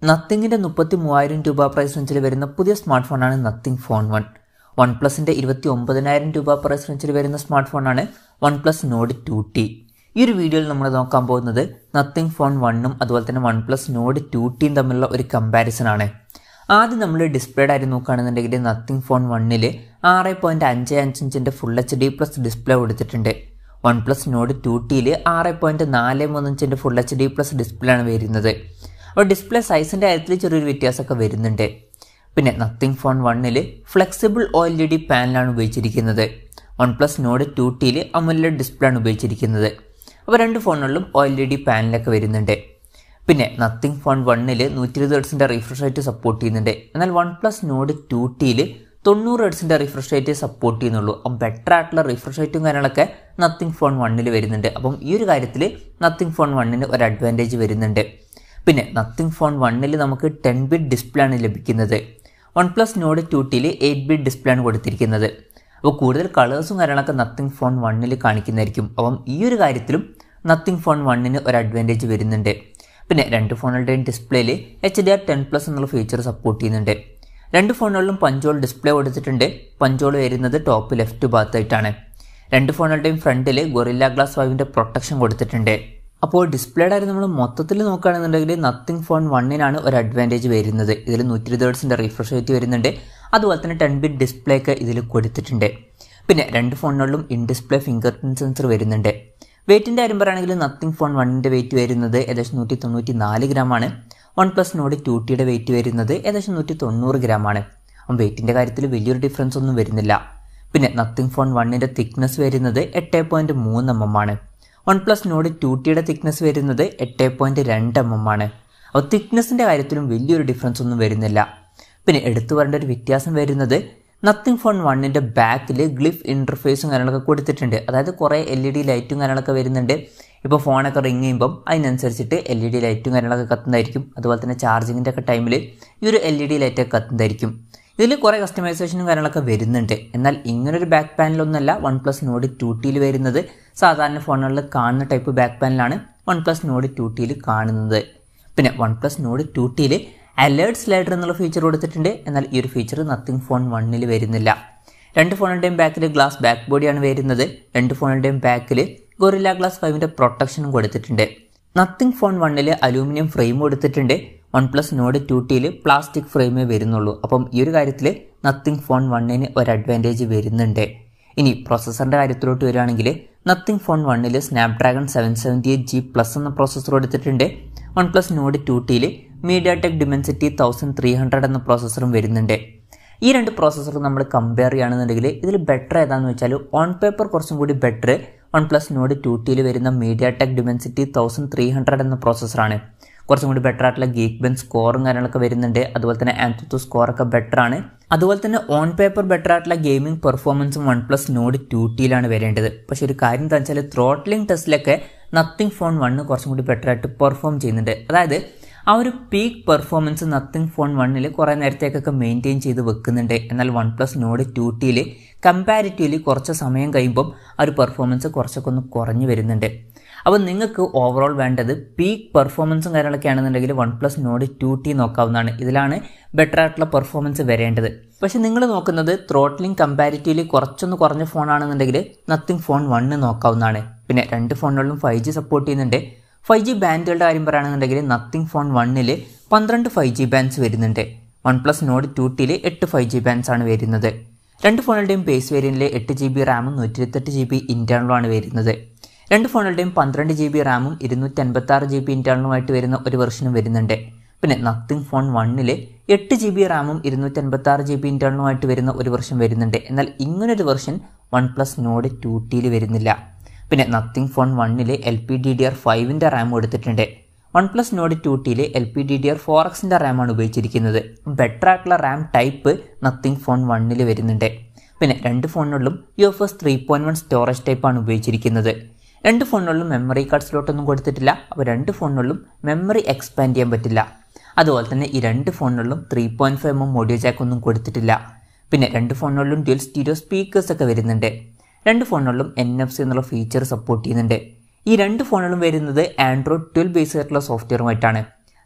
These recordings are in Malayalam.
നത്തിങ്ങിൻ്റെ മുപ്പത്തി മൂവായിരം രൂപ പ്രൈസ് റേഞ്ചിൽ വരുന്ന പുതിയ സ്മാർട്ട് ഫോണാണ് നത്തിങ് ഫോൺ വൺ വൺ പ്ലസിൻ്റെ ഇരുപത്തി ഒമ്പതിനായിരം രൂപ പ്രൈസ് റേഞ്ചിൽ വരുന്ന സ്മാർട്ട് ഫോണാണ് OnePlus Nord two T ഈ ഒരു വീഡിയോയിൽ നമ്മൾ നോക്കാൻ പോകുന്നത് നത്തിങ് ഫോൺ വണ്ണും അതുപോലെ തന്നെ വൺ പ്ലസ് നോഡ് ടു ടിയും തമ്മിലുള്ള ഒരു കമ്പാരിസൺ ആണ് ആദ്യം നമ്മൾ ഡിസ്പ്ലേയുടെ ആയിട്ട് നോക്കുകയാണെന്നുണ്ടെങ്കിൽ നത്തിങ് ഫോൺ വണ്ണിൽ ആറ് പോയിൻറ്റ് അഞ്ച് അഞ്ച് ഇഞ്ചിൻ്റെ full H D plus display കൊടുത്തിട്ടുണ്ട് വൺ പ്ലസ് നോഡ് ടു ടിയിൽ ആറ് പോയിൻറ്റ് നാല് മൂന്ന് ഇഞ്ചിൻ്റെ full H D plus display ആണ് വരുന്നത് അപ്പോൾ ഡിസ്പ്ലേ സൈസിൻ്റെ കാര്യത്തിൽ ചെറിയൊരു വ്യത്യാസമൊക്കെ വരുന്നുണ്ട് പിന്നെ നത്തിങ് ഫോൺ വണ്ണിൽ flexible O L E D പാനലാണ് ഉപയോഗിച്ചിരിക്കുന്നത് വൺ പ്ലസ് നോഡ് ടു ടിയിൽ അമുലഡ് ഡിസ്പ്ലേ ആണ് ഉപയോഗിച്ചിരിക്കുന്നത് അപ്പോൾ രണ്ട് ഫോണുകളിലും ഒ എൽ ഇ ഡി പാനലൊക്കെ വരുന്നുണ്ട് പിന്നെ നത്തിങ് ഫോൺ വണ്ണിൽ നൂറ്റി ഇരുപത് ഹെഡ്സിൻ്റെ റിഫ്രഷ് റേറ്റ് സപ്പോർട്ട് ചെയ്യുന്നുണ്ട് എന്നാൽ വൺ പ്ലസ് നോഡ് ടു ടിയിൽ തൊണ്ണൂറ് ഹെഡ്സിൻ്റെ റിഫ്രഷ് റേറ്റ് സപ്പോർട്ട് ചെയ്യുന്നുള്ളൂ അപ്പം ബെറ്റർ ആയിട്ടുള്ള റിഫ്രഷ് റേറ്റും കാര്യങ്ങളൊക്കെ നത്തിങ് ഫോൺ വണ്ണിൽ വരുന്നുണ്ട് അപ്പം ഈ ഒരു കാര്യത്തിൽ നത്തിങ് ഫോൺ വണ്ണിന് ഒരു അഡ്വാൻറ്റേജ് വരുന്നുണ്ട് പിന്നെ നത്തിങ് ഫോൺ വണ്ണിൽ നമുക്ക് ടെൻ ബിറ്റ് ഡിസ്പ്ലേ ആണ് ലഭിക്കുന്നത് വൺ പ്ലസ് നോഡ് ടു ടിയിൽ എയ്റ്റ് ബിറ്റ് ഡിസ്പ്ലേ ആണ് കൊടുത്തിരിക്കുന്നത് അപ്പോൾ കൂടുതൽ കളേഴ്സും കാര്യങ്ങളൊക്കെ നത്തിങ് ഫോൺ വണ്ണിൽ കാണിക്കുന്നതായിരിക്കും അപ്പം ഈ ഒരു കാര്യത്തിലും നത്തിങ് ഫോൺ വണ്ണിന് ഒരു അഡ്വാൻറ്റേജ് വരുന്നുണ്ട് പിന്നെ രണ്ട് ഫോണുകളുടെയും ഡിസ്പ്ലേയിൽ H D R ten plus എന്നുള്ള ഫീച്ചർ സപ്പോർട്ട് ചെയ്യുന്നുണ്ട് രണ്ട് ഫോണുകളിലും പഞ്ചോൾ ഡിസ്പ്ലേ കൊടുത്തിട്ടുണ്ട് പഞ്ചോൾ വരുന്നത് ടോപ്പ് ലെഫ്റ്റ് ഭാഗത്തായിട്ടാണ് രണ്ട് ഫോണുകളുടെയും ഫ്രണ്ടിൽ ഗൊറില്ല ഗ്ലാസ് ഫൈവിൻ്റെ പ്രൊട്ടക്ഷൻ കൊടുത്തിട്ടുണ്ട് അപ്പോൾ ഡിസ്പ്ലേയുടെ കാര്യം നമ്മൾ മൊത്തത്തിൽ നോക്കുകയാണെന്നുണ്ടെങ്കിൽ നത്തിങ് ഫോൺ വണ്ണിനാണ് ഒരു അഡ്വാൻറ്റേജ് വരുന്നത് ഇതിൽ നൂറ്റി ഇരുപത് ഹേർട്സിൻ്റെ റിഫ്രഷ് റേറ്റ് വരുന്നുണ്ട് അതുപോലെ തന്നെ ടെൻ ബിറ്റ് ഡിസ്പ്ലേ ഒക്കെ ഇതിൽ കൊടുത്തിട്ടുണ്ട് പിന്നെ രണ്ട് ഫോണുകളിലും in display fingerprint sensor വരുന്നുണ്ട് വെയിറ്റിൻ്റെ കാര്യം പറയുകയാണെങ്കിൽ നത്തിങ് ഫോൺ വണ്ണിൻ്റെ വെയിറ്റ് വരുന്നത് ഏകദേശം നൂറ്റി തൊണ്ണൂറ്റി നാല് ഗ്രാമാണ് വൺ പ്ലസ് നോഡ് ടു ടിയുടെ വെയിറ്റ് വരുന്നത് ഏകദേശം നൂറ്റി തൊണ്ണൂറ് ഗ്രാമാണ് അപ്പം വെയിറ്റിൻ്റെ കാര്യത്തിൽ വലിയൊരു ഡിഫറൻസ് ഒന്നും വരുന്നില്ല പിന്നെ നത്തിങ് ഫോൺ വണ്ണിൻ്റെ തിക്നെസ് വരുന്നത് എട്ട് പോയിൻറ്റ് മൂന്ന് എം എം ആണ് വൺ പ്ലസ് നോഡ് ടു ടിയുടെ തിക്നെസ് വരുന്നത് എട്ട് പോയിൻറ്റ് രണ്ട് എം എം ആണ് അപ്പോൾ തിക്നെസ്സിൻ്റെ കാര്യത്തിലും വലിയൊരു ഡിഫറൻസ് ഒന്നും വരുന്നില്ല പിന്നെ എടുത്തു പറയേണ്ട ഒരു വ്യത്യാസം വരുന്നത് നത്തിങ് ഫോൺ വണ്ണിൻ്റെ ബാക്കിൽ ഗ്ലിഫ് ഇൻ്റർഫേസും കാര്യങ്ങളൊക്കെ കൊടുത്തിട്ടുണ്ട് അതായത് കുറേ എൽ ഇ ഡി ലൈറ്റും കാര്യങ്ങളൊക്കെ വരുന്നുണ്ട് ഇപ്പോൾ ഫോണൊക്കെ റിങ് ചെയ്യുമ്പം അതിനനുസരിച്ചിട്ട് എൽ ഇ ഡി ലൈറ്റും കാര്യങ്ങളൊക്കെ കത്തുന്നതായിരിക്കും അതുപോലെ തന്നെ ചാർജിങ്ങിൻ്റെ ഒക്കെ ടൈമിൽ ഈ ഒരു എൽ ഇ ഡി ലൈറ്റൊക്കെ കത്തുന്നതായിരിക്കും ഇതിൽ കുറേ കസ്റ്റമൈസേഷനും കാര്യങ്ങളൊക്കെ വരുന്നുണ്ട് എന്നാൽ ഇങ്ങനൊരു ബാക്ക് പാനലൊന്നുമല്ല വൺ പ്ലസ് നോഡ് ടു ടിയിൽ വരുന്നത് സാധാരണ ഫോണുകളിൽ കാണുന്ന ടൈപ്പ് ബാക്ക് പാനലാണ് വൺ പ്ലസ് നോഡ് ടു ടിയിൽ കാണുന്നത് പിന്നെ വൺ പ്ലസ് നോഡ് ടു ടിയിൽ അലേർട്ട് സ്ലൈഡർ എന്നുള്ള ഫീച്ചർ കൊടുത്തിട്ടുണ്ട് എന്നാൽ ഈ ഒരു ഫീച്ചർ നത്തിങ് ഫോൺ വണ്ണിൽ വരുന്നില്ല രണ്ട് ഫോണുകളുടെയും ബാക്കിൽ ഗ്ലാസ് ബാക്ക് ബോഡിയാണ് വരുന്നത് രണ്ട് ഫോണുകളുടെയും ബാക്കിൽ ഗൊറില്ല ഗ്ലാസ് ഫൈവിൻ്റെ പ്രൊട്ടക്ഷനും കൊടുത്തിട്ടുണ്ട് നത്തിങ് ഫോൺ വണ്ണിൽ അലൂമിനിയം ഫ്രെയിം കൊടുത്തിട്ടുണ്ട് വൺ പ്ലസ് നോഡ് ടു ടിയിൽ പ്ലാസ്റ്റിക് ഫ്രെയിമേ വരുന്നുള്ളൂ അപ്പം ഈ ഒരു കാര്യത്തിൽ നത്തിങ് ഫോൺ വണ്ണിന് ഒരു അഡ്വാൻറ്റേജ് വരുന്നുണ്ട് ഇനി പ്രോസസ്സറിൻ്റെ കാര്യത്തിലോട്ട് വരികയാണെങ്കിൽ നത്തിങ് ഫോൺ വണ്ണിൽ Snapdragon seven seventy eight G plus എന്ന പ്രോസസ്സർ കൊടുത്തിട്ടുണ്ട് വൺ പ്ലസ് നോഡ് ടു ടിയിൽ MediaTek Dimensity thousand three hundred എന്ന പ്രോസസ്സറും വരുന്നുണ്ട് ഈ രണ്ട് പ്രോസസ്സർ നമ്മൾ കമ്പയർ ചെയ്യുകയാണെന്നുണ്ടെങ്കിൽ ഇതിൽ ബെറ്റർ ഏതാണെന്ന് വെച്ചാൽ ഓൺ പേപ്പർ കുറച്ചും കൂടി better OnePlus Nord two ടിയിൽ വരുന്ന MediaTek Dimensity thousand three hundred എന്ന പ്രോസസ്സറാണ് കുറച്ചും കൂടി ബെറ്റർ ആയിട്ടുള്ള ഗീക്ക് ബെൻ സ്കോറും കാര്യങ്ങളൊക്കെ വരുന്നുണ്ട് അതുപോലെ തന്നെ ആൻറ്റുത്തു സ്കോറൊക്കെ ബെറ്റർ ആണ് അതുപോലെ തന്നെ ഓൺ പേപ്പർ ബെറ്റർ ആയിട്ടുള്ള ഗെയിമിംഗ് പെർഫോമൻസും വൺ പ്ലസ് നോഡ് ടു ടിയിലാണ് വരേണ്ടത് പക്ഷേ ഒരു കാര്യം എന്താ വെച്ചാൽ ത്രോട്ട്ലിംഗ് ടെസ്റ്റിലൊക്കെ നത്തിങ് ഫോൺ വണ്ണ് കുറച്ചും കൂടി ബെറ്റർ ആയിട്ട് പെർഫോം ചെയ്യുന്നുണ്ട് അതായത് ആ ഒരു പീക്ക് പെർഫോമൻസ് നത്തിങ് ഫോൺ വണ്ണിൽ കുറേ നേരത്തേക്കൊക്കെ മെയിൻറ്റെയിൻ ചെയ്ത് വെക്കുന്നുണ്ട് എന്നാൽ വൺ പ്ലസ് നോഡ് ടു ടിയിൽ കമ്പാരിറ്റീവ്ലി കുറച്ച് സമയം കഴിയുമ്പം ആ ഒരു പെർഫോമൻസ് കുറച്ചൊക്കെ ഒന്ന് കുറഞ്ഞു വരുന്നുണ്ട് അപ്പോൾ നിങ്ങൾക്ക് ഓവറോൾ വേണ്ടത് പീക്ക് പെർഫോമൻസും കാര്യങ്ങളൊക്കെ ആണെന്നുണ്ടെങ്കിൽ OnePlus Nord two T നോക്കാവുന്നതാണ് ഇതിലാണ് ബെറ്റർ ആയിട്ടുള്ള പെർഫോമൻസ് വരേണ്ടത് പക്ഷെ നിങ്ങൾ നോക്കുന്നത് ത്രോട്ട്ലിംഗ് കമ്പാരിറ്റീവ്ലി കുറച്ചൊന്ന് കുറഞ്ഞ ഫോണാണെന്നുണ്ടെങ്കിൽ നത്തിങ് ഫോൺ വണ്ണ് നോക്കാവുന്നതാണ് പിന്നെ രണ്ട് ഫോണുകളിലും ഫൈവ് ജി സപ്പോർട്ട് ചെയ്യുന്നുണ്ട് ഫൈവ് ജി ബാൻഡുകളുടെ കാര്യം പറയുകയാണെന്നുണ്ടെങ്കിൽ നത്തിങ് ഫോൺ വണ്ണിൽ പന്ത്രണ്ട് ഫൈവ് ജി ബാൻഡ്സ് വരുന്നുണ്ട് വൺ പ്ലസ് നോഡ് ടു ടിയിൽ എട്ട് ഫൈവ് ജി ബാൻഡ്സ് ആണ് വരുന്നത് രണ്ട് ഫോണുകളുടെയും ബേസ് വേരിയൻറ്റിൽ എട്ട് ജി ബി റാമും നൂറ്റി ഇരുപത്തെട്ട് ജി ബി ഇൻറ്റേണലുമാണ് വരുന്നത് രണ്ട് ഫോണുകളുടെയും പന്ത്രണ്ട് ജി ബി റാമും ഇരുന്നൂറ്റി അൻപത്താറ് ജി ബി ഇൻറ്റേണലുമായിട്ട് വരുന്ന ഒരു വെർഷനും വരുന്നുണ്ട് പിന്നെ നത്തിങ് ഫോൺ വണ്ണിൽ എട്ട് ജി ബി റാമും ഇരുന്നൂറ്റി അൻപത്താറ് ജി ബി ഇൻറ്റേണലുമായിട്ട് വരുന്ന ഒരു വെർഷൻ വരുന്നുണ്ട് എന്നാൽ ഇങ്ങനൊരു version OnePlus Nord two ടിയിൽ വരുന്നില്ല പിന്നെ നത്തിങ് ഫോൺ വണ്ണിൽ L P D D R ഫൈവിൻ്റെ റാം കൊടുത്തിട്ടുണ്ട് വൺ പ്ലസ് നോഡ് ടു ടിയിൽ L P D D R four എക്സിൻ്റെ റാമാണ് ഉപയോഗിച്ചിരിക്കുന്നത് ബെറ്റർ ആയിട്ടുള്ള റാം ടൈപ്പ് നത്തിങ് ഫോൺ വണ്ണിൽ വരുന്നുണ്ട് പിന്നെ രണ്ട് ഫോണുകളിലും U F S three point one storage ടൈപ്പാണ് ഉപയോഗിച്ചിരിക്കുന്നത് രണ്ട് ഫോണുകളിലും മെമ്മറി കാർഡ് സ്ലോട്ടൊന്നും കൊടുത്തിട്ടില്ല അപ്പോൾ രണ്ട് ഫോണുകളിലും മെമ്മറി എക്സ്പാൻഡ് ചെയ്യാൻ പറ്റില്ല അതുപോലെ തന്നെ ഈ രണ്ട് ഫോണുകളിലും three point five M audio jack ഒന്നും കൊടുത്തിട്ടില്ല പിന്നെ രണ്ട് ഫോണുകളിലും ഡ്യുവൽ സ്റ്റീരിയോ സ്പീക്കേഴ്സ് ഒക്കെ വരുന്നുണ്ട് രണ്ട് ഫോണുകളിലും എൻ എഫ് സി എന്നുള്ള ഫീച്ചർ സപ്പോർട്ട് ചെയ്യുന്നുണ്ട് ഈ രണ്ട് ഫോണുകളും വരുന്നത് ആൻഡ്രോയിഡ് ട്വൽവ് ബേസ് ആയിട്ടുള്ള സോഫ്റ്റ്വെയറുമായിട്ടാണ്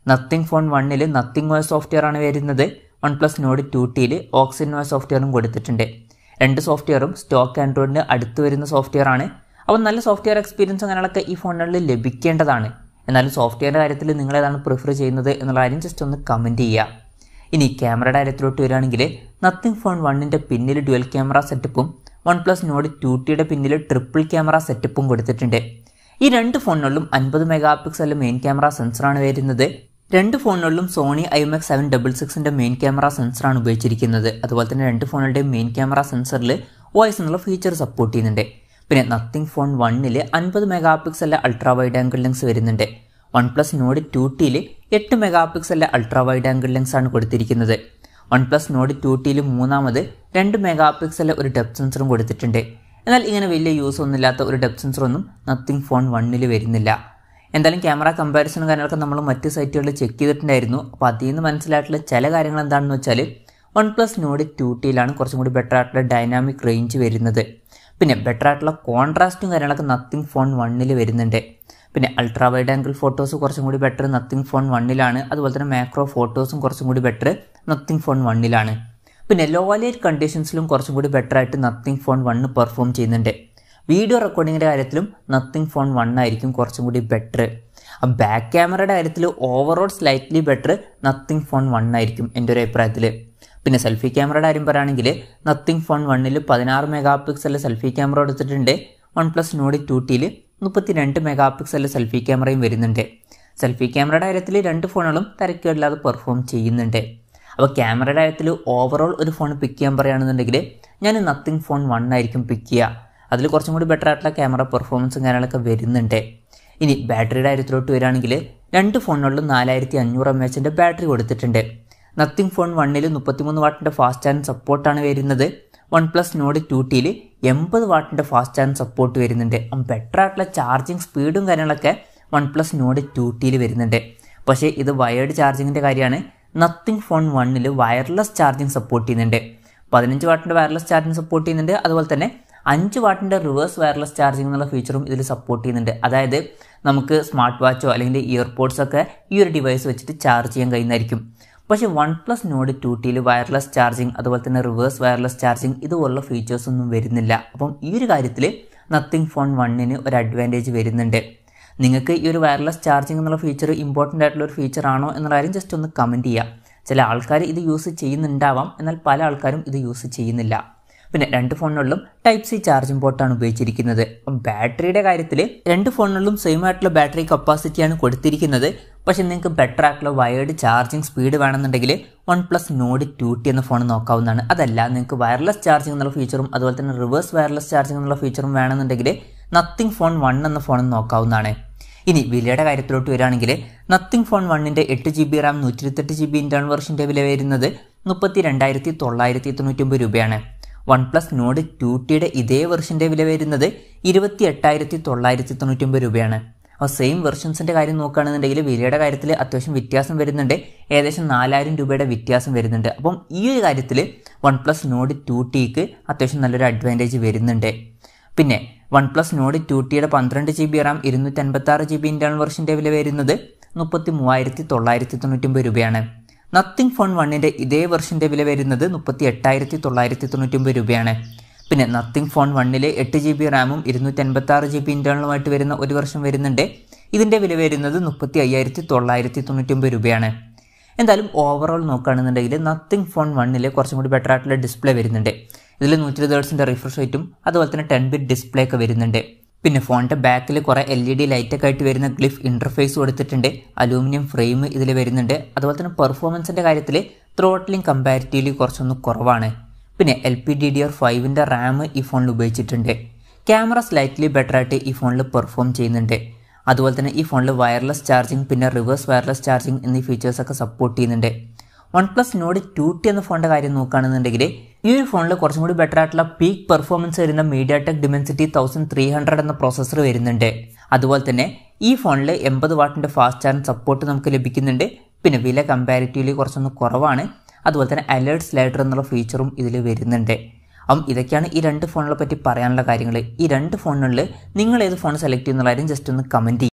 നത്തിങ് ഫോൺ വണ്ണിൽ നത്തിങ് ഓയ സോഫ്റ്റ്വെയർ ആണ് വരുന്നത് വൺ പ്ലസ് നോഡ് ടു ടിയിൽ ഓക്സിജൻ ഓയ സോഫ്റ്റ്വെയറും കൊടുത്തിട്ടുണ്ട് രണ്ട് സോഫ്റ്റ്വെയറും സ്റ്റോക്ക് ആൻഡ്രോയിഡിന് അടുത്ത് വരുന്ന സോഫ്റ്റ്വെയർ ആണ് അപ്പോൾ നല്ല സോഫ്റ്റ്വെയർ എക്സ്പീരിയൻസ് അങ്ങനെയൊക്കെ ഈ ഫോണുകളിൽ ലഭിക്കേണ്ടതാണ് എന്നാലും സോഫ്റ്റ്വെയറിൻ്റെ കാര്യത്തിൽ നിങ്ങൾ ഏതാണ് പ്രിഫർ ചെയ്യുന്നത് എന്നുള്ള കാര്യം ജസ്റ്റ് ഒന്ന് കമൻറ്റ് ചെയ്യുക ഇനി ക്യാമറയുടെ കാര്യത്തിലോട്ട് വരികയാണെങ്കിൽ നത്തിങ് ഫോൺ വണ്ണിൻ്റെ പിന്നിൽ ഡുവൽ ക്യാമറ സെറ്റപ്പും വൺ പ്ലസ് നോഡ് ടു ടിയുടെ പിന്നിൽ ട്രിപ്പിൾ ക്യാമറ സെറ്റപ്പും കൊടുത്തിട്ടുണ്ട് ഈ രണ്ട് ഫോണുകളിലും അൻപത് മെഗാ പിക്സൽ മെയിൻ ക്യാമറ സെൻസറാണ് വരുന്നത് രണ്ട് ഫോണുകളിലും സോണി ഐമാക്സ് സെവൻ ഡബിൾ സിക്സിൻ്റെ മെയിൻ ക്യാമറ സെൻസറാണ് ഉപയോഗിച്ചിരിക്കുന്നത് അതുപോലെ തന്നെ രണ്ട് ഫോണുകളുടെയും മെയിൻ ക്യാമറ സെൻസറിൽ വോയിസ് എന്നുള്ള ഫീച്ചർ സപ്പോർട്ട് ചെയ്യുന്നുണ്ട് പിന്നെ നത്തിങ് ഫോൺ വണ്ണിൽ അൻപത് മെഗാ പിക്സലിലെ അൾട്രാ വൈഡ് ആംഗിൾ ലെൻസ് വരുന്നുണ്ട് വൺ പ്ലസ് നോഡ് ടു ടിയിൽ എട്ട് മെഗാ പിക്സലിലെ അൾട്രാ വൈഡ് ആംഗിൾ ലെൻസ് ആണ് കൊടുത്തിരിക്കുന്നത് വൺ പ്ലസ് നോഡ് ടു ടിയിൽ മൂന്നാമത് രണ്ട് മെഗാ പിക്സലിലെ ഒരു ഡെപ്ത് സെൻസറും കൊടുത്തിട്ടുണ്ട് എന്നാൽ ഇങ്ങനെ വലിയ യൂസ് ഒന്നുമില്ലാത്ത ഒരു ഡെപ്ത് സെൻസറൊന്നും നത്തിങ് ഫോൺ വണ്ണിൽ വരുന്നില്ല എന്തായാലും ക്യാമറ കമ്പാരിസണും കാര്യങ്ങളൊക്കെ നമ്മൾ മറ്റ് സൈറ്റുകളിൽ ചെക്ക് ചെയ്തിട്ടുണ്ടായിരുന്നു അപ്പോൾ അതിൽ നിന്ന് മനസ്സിലായിട്ടുള്ള ചില കാര്യങ്ങൾ എന്താണെന്ന് വെച്ചാൽ വൺ പ്ലസ് നോഡ് ടു ടിയിലാണ് കുറച്ചും കൂടി ബെറ്റർ ആയിട്ടുള്ള ഡൈനാമിക് റേഞ്ച് വരുന്നത് പിന്നെ ബെറ്റർ ആയിട്ടുള്ള കോൺട്രാസ്റ്റും കാര്യങ്ങളൊക്കെ നത്തിങ് ഫോൺ വണ്ണിൽ വരുന്നുണ്ട് പിന്നെ അൾട്രാ വൈഡ് ആംഗിൾ ഫോട്ടോസ് കുറച്ചും കൂടി ബെറ്റർ നത്തിങ് ഫോൺ വണ്ണിലാണ് അതുപോലെ തന്നെ മാക്രോ ഫോട്ടോസും കുറച്ചും കൂടി ബെറ്റർ നത്തിങ് ഫോൺ വണ്ണിലാണ് പിന്നെ ലോ ലൈറ്റ് കണ്ടീഷൻസിലും കുറച്ചും കൂടി ബെറ്റർ ആയിട്ട് നത്തിങ് ഫോൺ വണ്ണ് പെർഫോം ചെയ്യുന്നുണ്ട് വീഡിയോ റെക്കോർഡിങ്ങിൻ്റെ കാര്യത്തിലും നത്തിങ് ഫോൺ വൺ ആയിരിക്കും കുറച്ചും കൂടി ബെറ്റർ ബാക്ക് ക്യാമറയുടെ കാര്യത്തിൽ overall slightly better Nothing phone one ആയിരിക്കും എൻ്റെ ഒരു അഭിപ്രായത്തിൽ പിന്നെ സെൽഫി ക്യാമറയുടെ കാര്യം പറയുകയാണെങ്കിൽ നത്തിങ് ഫോൺ വണ്ണിൽ പതിനാറ് മെഗാ പിക്സലിൽ സെൽഫി ക്യാമറ എടുത്തിട്ടുണ്ട് വൺ പ്ലസ് നോഡ് ടു ടിയിൽ മുപ്പത്തി രണ്ട് മെഗാ പിക്സലിൽ സെൽഫി ക്യാമറയും വരുന്നുണ്ട് സെൽഫി ക്യാമറയുടെ കാര്യത്തിൽ രണ്ട് ഫോണുകളും തിരക്കേടില്ലാതെ പെർഫോം ചെയ്യുന്നുണ്ട് അപ്പോൾ ക്യാമറയുടെ കാര്യത്തിൽ ഓവറോൾ ഒരു ഫോൺ പിക്ക് ചെയ്യാൻ പറയുകയാണെന്നുണ്ടെങ്കിൽ ഞാൻ നത്തിങ് ഫോൺ വൺ ആയിരിക്കും പിക്ക് ചെയ്യുക അതിൽ കുറച്ചും കൂടി ബെറ്റർ ആയിട്ടുള്ള ക്യാമറ പെർഫോമൻസും കാര്യങ്ങളൊക്കെ വരുന്നുണ്ട് ഇനി ബാറ്ററിയുടെ കാര്യത്തിലോട്ട് വരികയാണെങ്കിൽ രണ്ട് ഫോണുകളിലും നാലായിരത്തി അഞ്ഞൂറ് എം എച്ചിൻ്റെ ബാറ്ററി കൊടുത്തിട്ടുണ്ട് നത്തിങ് ഫോൺ വണ്ണിൽ മുപ്പത്തിമൂന്ന് വാട്ടിൻ്റെ ഫാസ്റ്റ് ചാർജ് സപ്പോർട്ടാണ് വരുന്നത് വൺ പ്ലസ് നോഡ് ടു ടിയിൽ എൺപത് വാട്ടിൻ്റെ ഫാസ്റ്റ് ചാർജ് സപ്പോർട്ട് വരുന്നുണ്ട് ബെറ്റർ ആയിട്ടുള്ള ചാർജിങ് സ്പീഡും കാര്യങ്ങളൊക്കെ വൺ പ്ലസ് നോഡ് ടു ടിയിൽ വരുന്നുണ്ട് പക്ഷേ ഇത് വയേർഡ് ചാർജിങ്ങിൻ്റെ കാര്യമാണ് നത്തിങ് ഫോൺ വണ്ണിൽ വയർലെസ് ചാർജിങ് സപ്പോർട്ട് ചെയ്യുന്നുണ്ട് പതിനഞ്ച് വാട്ടിൻ്റെ വയർലെസ് ചാർജിങ് സപ്പോർട്ട് ചെയ്യുന്നുണ്ട് അതുപോലെ തന്നെ അഞ്ച് വാട്ടിൻ്റെ റിവേഴ്സ് വയർലെസ് ചാർജിങ് എന്നുള്ള ഫീച്ചറും ഇതിൽ സപ്പോർട്ട് ചെയ്യുന്നുണ്ട് അതായത് നമുക്ക് സ്മാർട്ട് വാച്ചോ അല്ലെങ്കിൽ ഇയർപോഡ്സ് ഒക്കെ ഈ ഒരു ഡിവൈസ് വെച്ചിട്ട് ചാർജ് ചെയ്യാൻ കഴിയുന്നതായിരിക്കും പക്ഷേ വൺ പ്ലസ് നോഡ് ടു ടിയിൽ വയർലെസ് ചാർജിങ് അതുപോലെ തന്നെ റിവേഴ്സ് വയർലെസ് ചാർജിങ് ഇതുപോലുള്ള ഫീച്ചേഴ്സ് ഒന്നും വരുന്നില്ല അപ്പം ഈ ഒരു കാര്യത്തിൽ നത്തിങ് ഫോൺ വണ്ണിന് ഒരു അഡ്വാൻറ്റേജ് വരുന്നുണ്ട് നിങ്ങൾക്ക് ഈ ഒരു വയർലെസ് ചാർജിങ് എന്നുള്ള ഫീച്ചർ ഇമ്പോർട്ടൻ്റ് ആയിട്ടുള്ള ഒരു ഫീച്ചർ ആണോ എന്നുള്ള കാര്യം ജസ്റ്റ് ഒന്ന് കമൻറ്റ് ചെയ്യുക ചില ആൾക്കാർ ഇത് യൂസ് ചെയ്യുന്നുണ്ടാവാം എന്നാൽ പല ആൾക്കാരും ഇത് യൂസ് ചെയ്യുന്നില്ല പിന്നെ രണ്ട് ഫോണുകളിലും ടൈപ്പ് സി ചാർജിംഗ് പോർട്ടാണ് ഉപയോഗിച്ചിരിക്കുന്നത് ബാറ്ററിയുടെ കാര്യത്തിൽ രണ്ട് ഫോണുകളിലും സെയിം ആയിട്ടുള്ള ബാറ്ററി കപ്പാസിറ്റിയാണ് കൊടുത്തിരിക്കുന്നത് പക്ഷെ നിങ്ങൾക്ക് ബെറ്റർ ആയിട്ടുള്ള വയേർഡ് ചാർജിങ് സ്പീഡ് വേണമെന്നുണ്ടെങ്കിൽ OnePlus Nord two T എന്ന ഫോൺ നോക്കാവുന്നതാണ് അതല്ല നിങ്ങൾക്ക് വയർലെസ് ചാർജിംഗ് എന്നുള്ള ഫീച്ചറും അതുപോലെ തന്നെ റിവേഴ്സ് വയർലെസ് ചാർജിംഗ് എന്നുള്ള ഫീച്ചറും വേണമെന്നുണ്ടെങ്കിൽ നത്തിങ് ഫോൺ വൺ എന്ന ഫോൺ നോക്കാവുന്നതാണ് ഇനി വിലയുടെ കാര്യത്തിലോട്ട് വരികയാണെങ്കിൽ നത്തിങ് ഫോൺ വണ്ണിൻ്റെ എട്ട് ജി ബി റാം നൂറ്റി ഇരുപത്തെട്ട് ജി ബി ഇൻറ്റേണൽ വെർഷൻ്റെ വില വരുന്നത് മുപ്പത്തി രണ്ടായിരത്തി തൊള്ളായിരത്തി തൊണ്ണൂറ്റൊമ്പത് രൂപയാണ് വൺ പ്ലസ് നോഡ് ടു ടിയുടെ ഇതേ വെർഷൻ്റെ വില വരുന്നത് ഇരുപത്തി എട്ടായിരത്തി തൊള്ളായിരത്തി തൊണ്ണൂറ്റൊമ്പത് രൂപയാണ് അപ്പോൾ സെയിം വെർഷൻസിൻ്റെ കാര്യം നോക്കുകയാണെന്നുണ്ടെങ്കിൽ വിലയുടെ കാര്യത്തിൽ അത്യാവശ്യം വ്യത്യാസം വരുന്നുണ്ട് ഏകദേശം നാലായിരം രൂപയുടെ വ്യത്യാസം വരുന്നുണ്ട് അപ്പം ഈ ഒരു കാര്യത്തിൽ വൺ പ്ലസ് നോഡ് ടു ടിക്ക് അത്യാവശ്യം നല്ലൊരു അഡ്വാൻറ്റേജ് വരുന്നുണ്ട് പിന്നെ വൺ പ്ലസ് നോഡ് ടു ടിയുടെ പന്ത്രണ്ട് ജി ബി റാം ഇരുന്നൂറ്റി അൻപത്തി ആറ് ജി ബി ഇൻറ്റേണൽ വെർഷൻ്റെ വില വരുന്നത് മുപ്പത്തി മൂവായിരത്തി തൊള്ളായിരത്തി തൊണ്ണൂറ്റൊമ്പത് രൂപയാണ് നത്തിങ് ഫോൺ വണ്ണിൻ്റെ ഇതേ വെർഷൻ്റെ വില വരുന്നത് മുപ്പത്തി എട്ടായിരത്തി തൊള്ളായിരത്തി തൊണ്ണൂറ്റൊമ്പത് രൂപയാണ് പിന്നെ നത്തിങ് ഫോൺ വണ്ണിൽ എട്ട് ജി ബി റാമും ഇരുന്നൂറ്റി അൻപത്തി ആറ് ജി ബി ഇൻറ്റേണലുമായിട്ട് വരുന്ന ഒരു വർഷം വരുന്നുണ്ട് ഇതിൻ്റെ വില വരുന്നത് മുപ്പത്തി അയ്യായിരത്തി തൊള്ളായിരത്തി തൊണ്ണൂറ്റൊമ്പത് രൂപയാണ് എന്തായാലും ഓവറോൾ നോക്കുകയാണെന്നുണ്ടെങ്കിൽ നത്തിങ് ഫോൺ വണ്ണിൽ കുറച്ചും കൂടി ബെറ്റർ ആയിട്ടുള്ള ഡിസ്പ്ലേ വരുന്നുണ്ട് ഇതിൽ നൂറ്റി ഇരുപത് ഹേർട്സിൻ്റെ റിഫ്രഷ് റേറ്റും അതുപോലെ തന്നെ ടെൻ ബിറ്റ് ഡിസ്പ്ലേ ഒക്കെ വരുന്നുണ്ട് പിന്നെ ഫോണിൻ്റെ ബാക്കിൽ കുറേ എൽ ഇ ഡി ലൈറ്റൊക്കെ ആയിട്ട് വരുന്ന ഗ്ലിഫ് ഇൻ്റർഫേസ് കൊടുത്തിട്ടുണ്ട് അലൂമിനിയം ഫ്രെയിം ഇതിൽ വരുന്നുണ്ട് അതുപോലെ തന്നെ പെർഫോമൻസിൻ്റെ കാര്യത്തിൽ ത്രോട്ട്ലിംഗ് കമ്പാരിറ്റീവ്ലി കുറച്ചൊന്ന് കുറവാണ് പിന്നെ L P D D R ഫൈവിൻ്റെ റാം ഈ ഫോണിൽ ഉപയോഗിച്ചിട്ടുണ്ട് ക്യാമറ സ്ലൈറ്റ്ലി ബെറ്റർ ആയിട്ട് ഈ ഫോണിൽ പെർഫോം ചെയ്യുന്നുണ്ട് അതുപോലെ തന്നെ ഈ ഫോണിൽ വയർലെസ് ചാർജിങ് പിന്നെ റിവേഴ്സ് വയർലെസ് ചാർജിങ് എന്നീ ഫീച്ചേഴ്സൊക്കെ സപ്പോർട്ട് ചെയ്യുന്നുണ്ട് OnePlus Nord two T എന്ന ഫോണിൻ്റെ കാര്യം നോക്കുകയാണെന്നുണ്ടെങ്കിൽ ഈ ഒരു ഫോണിൽ കുറച്ചും കൂടി ബെറ്റർ ആയിട്ടുള്ള പീക്ക് പെർഫോമൻസ് വരുന്ന MediaTek Dimensity thousand three hundred എന്ന പ്രോസസ്സർ വരുന്നുണ്ട് അതുപോലെ തന്നെ ഈ ഫോണിൽ എൺപത് വാട്ടിൻ്റെ ഫാസ്റ്റ് ചാർജ് സപ്പോർട്ട് നമുക്ക് ലഭിക്കുന്നുണ്ട് പിന്നെ വില കമ്പാരിറ്റീവ്ലി കുറച്ചൊന്ന് കുറവാണ് അതുപോലെ തന്നെ അലേർട്ട് സ്ലൈഡർ എന്നുള്ള ഫീച്ചറും ഇതിൽ വരുന്നുണ്ട് അപ്പം ഇതൊക്കെയാണ് ഈ രണ്ട് ഫോണുകളെ പറ്റി പറയാനുള്ള കാര്യങ്ങൾ ഈ രണ്ട് ഫോണുകളിൽ നിങ്ങൾ ഏത് ഫോൺ സെലക്ട് ചെയ്യുന്നുള്ള കാര്യം ജസ്റ്റ് ഒന്ന് കമൻറ്റ്